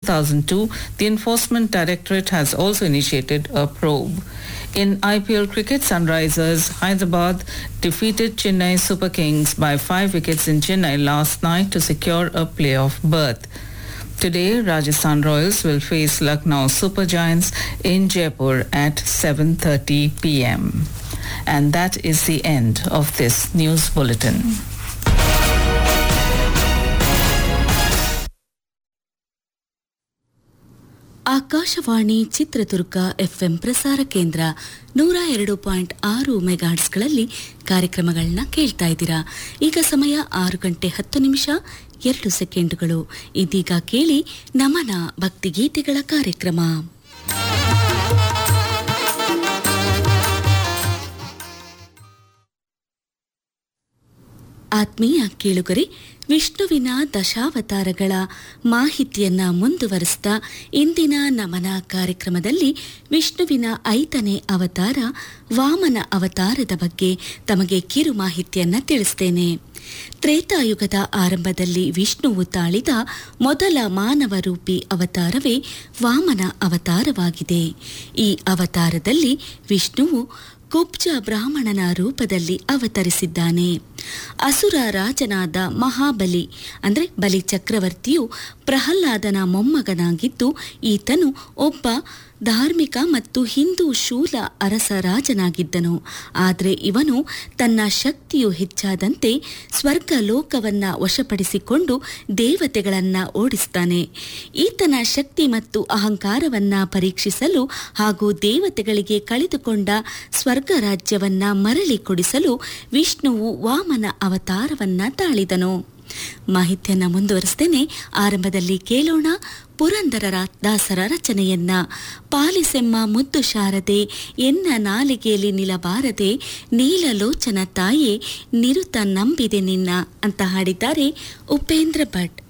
2002, the Enforcement Directorate has also initiated a probe. In IPL cricket, Sunrisers Hyderabad defeated Chennai Super Kings by five wickets in Chennai last night to secure a playoff berth. Today, Rajasthan Royals will face Lucknow Super Giants in Jaipur at 7.30 p.m. And that is the end of this news bulletin. Akashvani Chitradurga FM ಪ್ರಸಾರ ಕೇಂದ್ರ ನೂರ ಎರಡು point ಆರು ಮೆಗಾಟ್ಸ್ಗಳಲ್ಲಿ ಕಾರ್ಯಕ್ರಮಗಳನ್ನ ಕೇಳ್ತಾ ಇದ್ದೀರಾ ಈಗ ಸಮಯ ಆರು ಗಂಟೆ ಹತ್ತು ನಿಮಿಷ ಎರಡು ಸೆಕೆಂಡುಗಳು ಇದೀಗ ಕೇಳಿ ನಮನ ಭಕ್ತಿಗೀತೆಗಳ ಕಾರ್ಯಕ್ರಮ ಆತ್ಮೀಯ ಕೇಳುಗರೆ ವಿಷ್ಣುವಿನ ದಶಾವತಾರಗಳ ಮಾಹಿತಿಯನ್ನ ಮುಂದುವರಿಸಿದ ಇಂದಿನ ನಮನ ಕಾರ್ಯಕ್ರಮದಲ್ಲಿ ವಿಷ್ಣುವಿನ ಐದನೇ ಅವತಾರ ವಾಮನ ಅವತಾರದ ಬಗ್ಗೆ ತಮಗೆ ಕಿರು ಮಾಹಿತಿಯನ್ನ ತಿಳಿಸ್ತೇನೆ ತ್ರೇತಾಯುಗದ ಆರಂಭದಲ್ಲಿ ವಿಷ್ಣುವು ತಾಳಿದ ಮೊದಲ ಮಾನವ ರೂಪಿ ಅವತಾರವೇ ವಾಮನ ಅವತಾರವಾಗಿದೆ ಈ ಅವತಾರದಲ್ಲಿ ವಿಷ್ಣುವು ಕುಬ್ಜ ಬ್ರಾಹ್ಮಣನ ರೂಪದಲ್ಲಿ ಅವತರಿಸಿದ್ದಾನೆ ಅಸುರ ರಾಜನಾದ ಮಹಾಬಲಿ ಅಂದರೆ ಬಲಿ ಚಕ್ರವರ್ತಿಯು ಪ್ರಹ್ಲಾದನ ಮೊಮ್ಮಗನಾಗಿದ್ದು ಈತನು ಒಬ್ಬ ಧಾರ್ಮಿಕ ಮತ್ತು ಹಿಂದೂ ಶೂಲ ಅರಸ ರಾಜನಾಗಿದ್ದನು ಆದರೆ ಇವನು ತನ್ನ ಶಕ್ತಿಯು ಹೆಚ್ಚಾದಂತೆ ಸ್ವರ್ಗ ಲೋಕವನ್ನ ವಶಪಡಿಸಿಕೊಂಡು ದೇವತೆಗಳನ್ನ ಓಡಿಸ್ತಾನೆ ಈತನ ಶಕ್ತಿ ಮತ್ತು ಅಹಂಕಾರವನ್ನ ಪರೀಕ್ಷಿಸಲು ಹಾಗೂ ದೇವತೆಗಳಿಗೆ ಕಳೆದುಕೊಂಡ ಸ್ವರ್ಗ ರಾಜ್ಯವನ್ನ ಮರಳಿ ಕೊಡಿಸಲು ವಿಷ್ಣುವು ವಾಮನ ಅವತಾರವನ್ನ ತಾಳಿದನು ಮಾಹಿತಿಯನ್ನ ಮುಂದುವರಿಸ್ತೇನೆ ಆರಂಭದಲ್ಲಿ ಕೇಳೋಣ ಪುರಂದರ ದಾಸರ ರಚನೆಯನ್ನ ಪಾಲಿಸೆಮ್ಮ ಮುದ್ದು ಶಾರದೆ ಎನ್ನ ನಾಲಿಗೆಯಲ್ಲಿ ನಿಲಬಾರದೆ ನೀಲಲೋಚನ ತಾಯೇ ನಿರುತ ನಂಬಿದೆ ನಿನ್ನ ಅಂತ ಹಾಡಿದ್ದಾರೆ ಉಪೇಂದ್ರ ಭಟ್